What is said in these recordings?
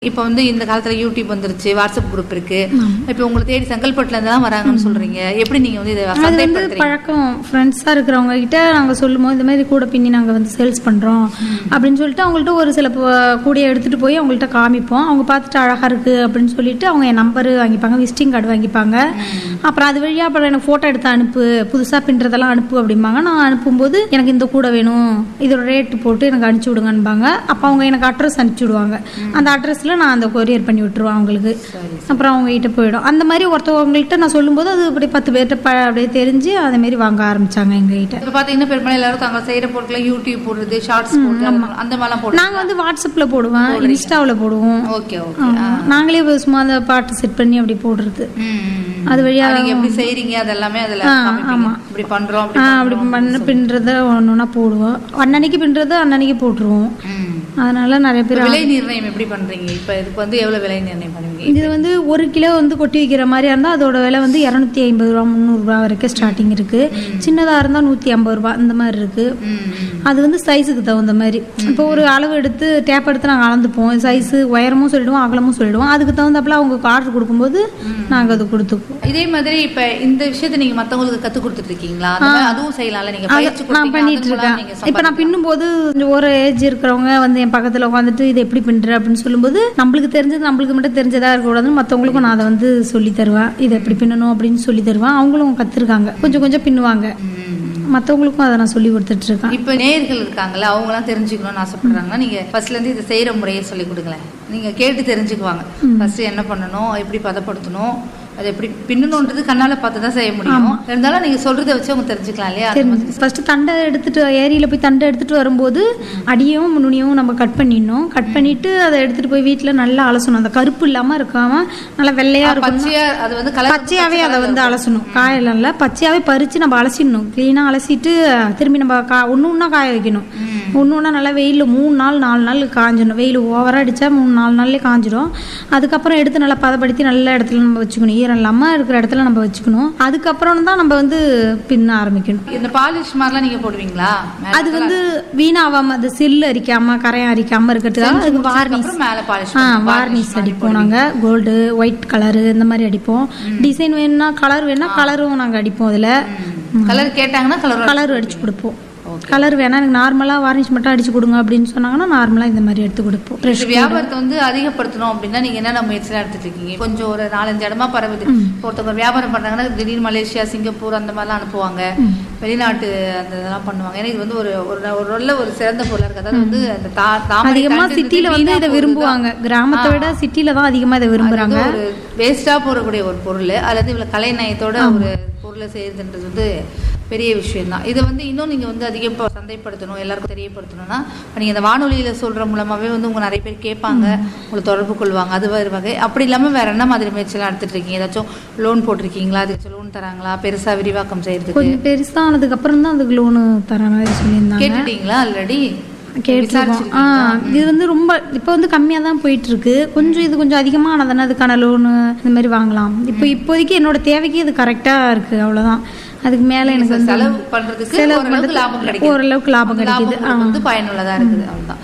இப்போ வந்து இந்த காலத்துல யூடியூப் வந்துருச்சு வாட்ஸ்அப் குரூப் இருக்கு இப்போ உங்களை தேடி செங்கல்பட்டுல இருந்து தான் வராங்கன்னு சொல்றீங்க எப்படி நீங்க வந்து இதை அது வந்து சந்தைப்படுத்துறீங்க பழக்கம் ஃப்ரெண்ட்ஸாக இருக்கிறவங்க கிட்ட நாங்கள் சொல்லும்போது இந்த மாதிரி கூட பின்னி நாங்கள் வந்து சேல்ஸ் பண்ணுறோம் அப்படின்னு சொல்லிட்டு அவங்கள்ட்ட ஒரு சில ப- கூடைய எடுத்துகிட்டு போய் அவங்கள்ட்ட காமிப்போம் அவங்க பார்த்துட்டு அழகாக இருக்குது அப்படின்னு சொல்லிட்டு அவங்க என் நம்பரு வாங்கிப்பாங்க விசிட்டிங் கார்டு வாங்கிப்பாங்க அப்புறம் அது வழியாக அப்புறம் எனக்கு ஃபோட்டோ எடுத்து அனுப்பு புதுசாக பின்னுறதெல்லாம் அனுப்பு அப்படிம்பாங்க நான் அனுப்பும்போது எனக்கு இந்த கூடை வேணும் இதோட ரேட்டு போட்டு எனக்கு அனுப்பிச்சி விடுங்கன்பாங்க அப்போ அவங்க எனக்கு அட்ரஸ் அனுப்பிச்சி விடுவாங்க அந்த அட்ரஸில் நான் அந்த கொரியர் பண்ணி விட்டுருவேன் அவங்களுக்கு அப்புறம் அவங்க கிட்ட போயிடும் அந்த மாதிரி ஒருத்தவங்கள்ட்ட நான் சொல்லும்போது அது அப்படி பத்து பேர்கிட்ட ப அப்படியே தெரிஞ்சு அதே மாதிரி வாங்க ஆரம்பிச்சாங்க எங்ககிட்ட இப்போ பாத்தீங்கன்னா பெரும்பாலும் எல்லாரும் தாங்க செய்யற பொருட்களை யூடியூப் போடுறது ஷார்ட்ஸ் போடுறது அந்த மாதிரிலாம் போடுறது நாங்கள் வந்து வாட்ஸ்அப்பில் போடுவேன் இன்ஸ்டாவில் போடுவோம் ஓகே ஓகே ஆமா. நாங்களே இப்ப சும்மா அந்த பாட்டு செட் பண்ணி அப்படி போடுறது அது வழியா நீங்க எப்படி செய்றீங்க அதெல்லாமே அதுல ஆ, காமிப்பீங்க. ஆமா. இப்படி பண்றோம் ஆ, அப்படி பண்ண பின்றத ஒன்று ஒன்றா போடுவோம் அன்னன்னைக்கு பின்றத அன்னன்னைக்கு போட்டுருவோம் ம். அதனால நிறைய பேர் விலை நிர்ணயம் எப்படி பண்றீங்க இப்ப இதுக்கு வந்து எவ்வளவு விலை நிர்ணயம் பண்ணுவீங்க இது வந்து ஒரு கிலோ வந்து கொட்டி வைக்கிற மாதிரியா இருந்தால் அதோட விலை வந்து இரநூத்தி ஐம்பது ரூபா முந்நூறுரூவா வரைக்கும் ஸ்டார்டிங் இருக்கு சின்னதாக இருந்தால் நூற்றி ஐம்பது ரூபா இந்த மாதிரி இருக்கு ம், ம். அது வந்து சைஸுக்கு தகுந்த மாதிரி இப்போ ஒரு அளவு எடுத்து டேப் எடுத்து நாங்கள் அளந்துப்போம் சைஸு உயரமும் சொல்லிடுவோம் அகலமும் சொல்லிடுவோம் அதுக்கு தகுந்தாப்புல அவங்க ஆர்டர் கொடுக்கும்போது நாங்கள் அது கொடுத்துக்குவோம் இதே மாதிரி இப்ப இந்த விஷயத்தை நீங்க மத்தவங்களுக்கு கத்து கொடுத்துட்டு இருக்கீங்களா அது மாதிரி அதுவும் செய்யலாம்ல நீங்க பயிற்சி நான் கொடுத்தீங்க, பண்ணிட்டு அதன் மூலம் இருக்கேன் நீங்க இப்போ நான் பின்னும்போது கொஞ்சம் ஒரு ஏஜ் இருக்கிறவங்க வந்து என் பக்கத்தில் உட்காந்துட்டு இதை எப்படி பின்னுற அப்படின்னு சொல்லும்போது நம்மளுக்கு தெரிஞ்சது நம்மளுக்கு மட்டும் தெரிஞ்சதா இருக்கக்கூடாதுன்னு மற்றவங்களுக்கும் நான் அதை வந்து சொல்லி தருவேன் இதை எப்படி பின்னணும் அப்படின்னு சொல்லி தருவேன் அவங்களும் கற்றுருக்காங்க கொஞ்சம் கொஞ்சம் பின்னுவாங்க மற்றவங்களுக்கும் அதை நான் சொல்லி கொடுத்துட்டு இருக்கேன் இப்ப நேயர்கள் இருக்காங்கல்ல அவங்க எல்லாம் தெரிஞ்சுக்கணும்னு ஆசைப்படுறாங்கன்னா நீங்க ஃபர்ஸ்ட்ல இருந்து இதை செய்யற முறையை சொல்லி கொடுங்களேன் நீங்க கேட்டு தெரிஞ்சுக்குவாங்க ஃபர்ஸ்ட் என்ன பண்ணணும் எப்படி பதப்படுத்தணும் அது எப்படி பின்னணுன்றது கண்ணால பார்த்து தான் செய்ய முடியும் இருந்தாலும் நீங்க சொல்றதை வச்சு அவங்க தெரிஞ்சுக்கலாம் இல்லையா அது மாதிரி. ஃபர்ஸ்ட் தண்டை எடுத்துட்டு ஏரியில போய் தண்டை எடுத்துட்டு வரும்போது அடியும் நுனியும் நம்ம கட் பண்ணிடணும் கட் பண்ணிட்டு அதை எடுத்துட்டு போய் வீட்டில் நல்லா அலசணும் அந்த கருப்பு இல்லாம இருக்காம நல்லா வெள்ளையா இருக்கும் பச்சையா அது வந்து கலர் பச்சையாவே அதை வந்து அலசணும் காயெல்லாம் இல்லை பச்சையாவே பறிச்சு நம்ம அலசிடணும் க்ளீனாக அலசிட்டு திரும்பி நம்ம கா ஒன்று ஒன்றா காய வைக்கணும் ஒன்று ஒன்றா நல்லா வெயிலில் மூணு நாள் நாலு நாள் காஞ்சிடணும் வெயில் ஓவராக அடித்தா மூணு நாலு நாள்லேயே காஞ்சிடும் அதுக்கப்புறம் எடுத்து நல்லா பதப்படுத்தி நல்ல இடத்துல நம்ம வச்சுக்கணும் ஈரம் இல்லாமல் இருக்கிற இடத்துல நம்ம வச்சுக்கணும் அதுக்கப்புறம் தான் நம்ம வந்து பின்ன ஆரம்பிக்கணும் இந்த பாலிஷ் மாதிரிலாம் நீங்க போடுவீங்களா மேல அது வந்து வீணாகாம அது செல்லு அரிக்காம கரையம் அரிக்காம இருக்கிறதுக்காக அதுக்கு வார்னிஷ் அப்புறம் மேல பாலிஷ் ஆ வார்னிஷ் அடிப்போம் நாங்க கோல்டு ஒயிட் கலரு இந்த மாதிரி அடிப்போம் டிசைன் வேணும்னா கலர் வேணும்னா கலரும் நாங்க அடிப்போம் அதுல கலர் கேட்டாங்கன்னா கலர் கலர் அடிச்சு கொடுப்போம் கலர் வேணா எனக்கு நார்மலா வார்னிஷ் மட்டும் அடிச்சு கொடுங்க அப்படின்னு சொன்னாங்கன்னா நார்மலா இந்த மாதிரி எடுத்து கொடுப்போம் இந்த வியாபாரத்தை வந்து அதிகப்படுத்தணும் அப்படின்னா நீங்க என்னென்ன முயற்சிலாம் எடுத்துட்டு இருக்கீங்க கொஞ்சம் ஒரு நாலஞ்சு இடமா பரவுது இப்போ ஒருத்தவங்க வியாபாரம் பண்றாங்கன்னா திடீர்னு மலேசியா சிங்கப்பூர் அந்த மாதிரிலாம் அனுப்புவாங்க வெளிநாட்டு அந்த இதெல்லாம் பண்ணுவாங்க ஏன்னா இது வந்து ஒரு ஒரு ஒரு நல்ல ஒரு சிறந்த பொருளா இருக்கு அதாவது வந்து அந்த தா- தாமரை அதிகமா தண்டு சிட்டில வந்து வீணா இதை போகுது விரும்புவாங்க கிராமத்தை விட சிட்டில தான் அதிகமா இதை விரும்புறாங்க அது ஒரு வேஸ்டா போறக்கூடிய ஒரு பொருள் அல்லது இவ்வளவு கலை நயத்தோட ஒரு பொருளை செய்யறதுன்றது வந்து பெரிய விஷயம் தான் இதை வந்து இன்னும் நீங்க வந்து அதிகம் இப்ப சந்தைப்படுத்தணும் எல்லாருக்கும் தெரியப்படுத்தணும்னா இப்ப நீங்க இந்த வானொலியில சொல்ற மூலமாவே வந்து உங்க நிறைய பேர் கேட்பாங்க உங்களை தொடர்பு கொள்வாங்க அது ஒரு வகை அப்படி இல்லாம வேற என்ன மாதிரி முயற்சியெல்லாம் எடுத்துட்டு இருக்கீங்க ஏதாச்சும் லோன் போட்டிருக்கீங்களா அதுக்கு லோன் தராங்களா பெருசா விரிவாக்கம் செய்யறதுக்கு கொஞ்சம் பெருசா ஆனதுக்கு அப்புறம் தான் அதுக்கு லோனு தர மாதிரி சொல்லியிருந்தாங்க கேட்டுட்டீங்களா ஆல்ரெடி கேட்டிருக்கோம் ஆ இது வந்து ரொம்ப இப்போ வந்து கம்மியாக தான் போயிட்டு இருக்கு கொஞ்சம் இது கொஞ்சம் அதிகமாக ஆனதுன்னா அதுக்கான லோனு இந்த மாதிரி வாங்கலாம் இப்போ இப்போதைக்கு என்னோட தேவைக்கு இது கரெக்டாக இருக்கு அவ்வளோதான் அதுக்கு மேலே எனக்கு வந்து செலவு பண்றதுக்கு செலவு ஓரளவுக்கு பண்றதுக்கு லாபம் கிடைக்குது ஓரளவுக்கு லாபம் அந்த கிடைக்குது உங்களுக்கு வந்து பயனுள்ளதா இருக்குது அவ்வளவுதான்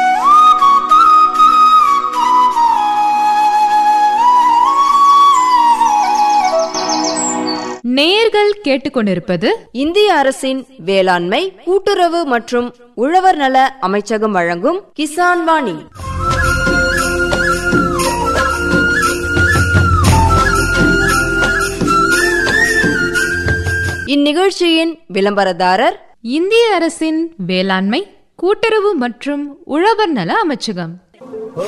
நேயர்கள் கேட்டுக்கொண்டிருப்பது இந்திய அரசின் வேளாண்மை கூட்டுறவு மற்றும் உழவர் நல அமைச்சகம் வழங்கும் கிசான் வாணி இந்நிகழ்ச்சியின் விளம்பரதாரர் இந்திய அரசின் வேளாண்மை கூட்டுறவு மற்றும் உழவர் நல அமைச்சகம்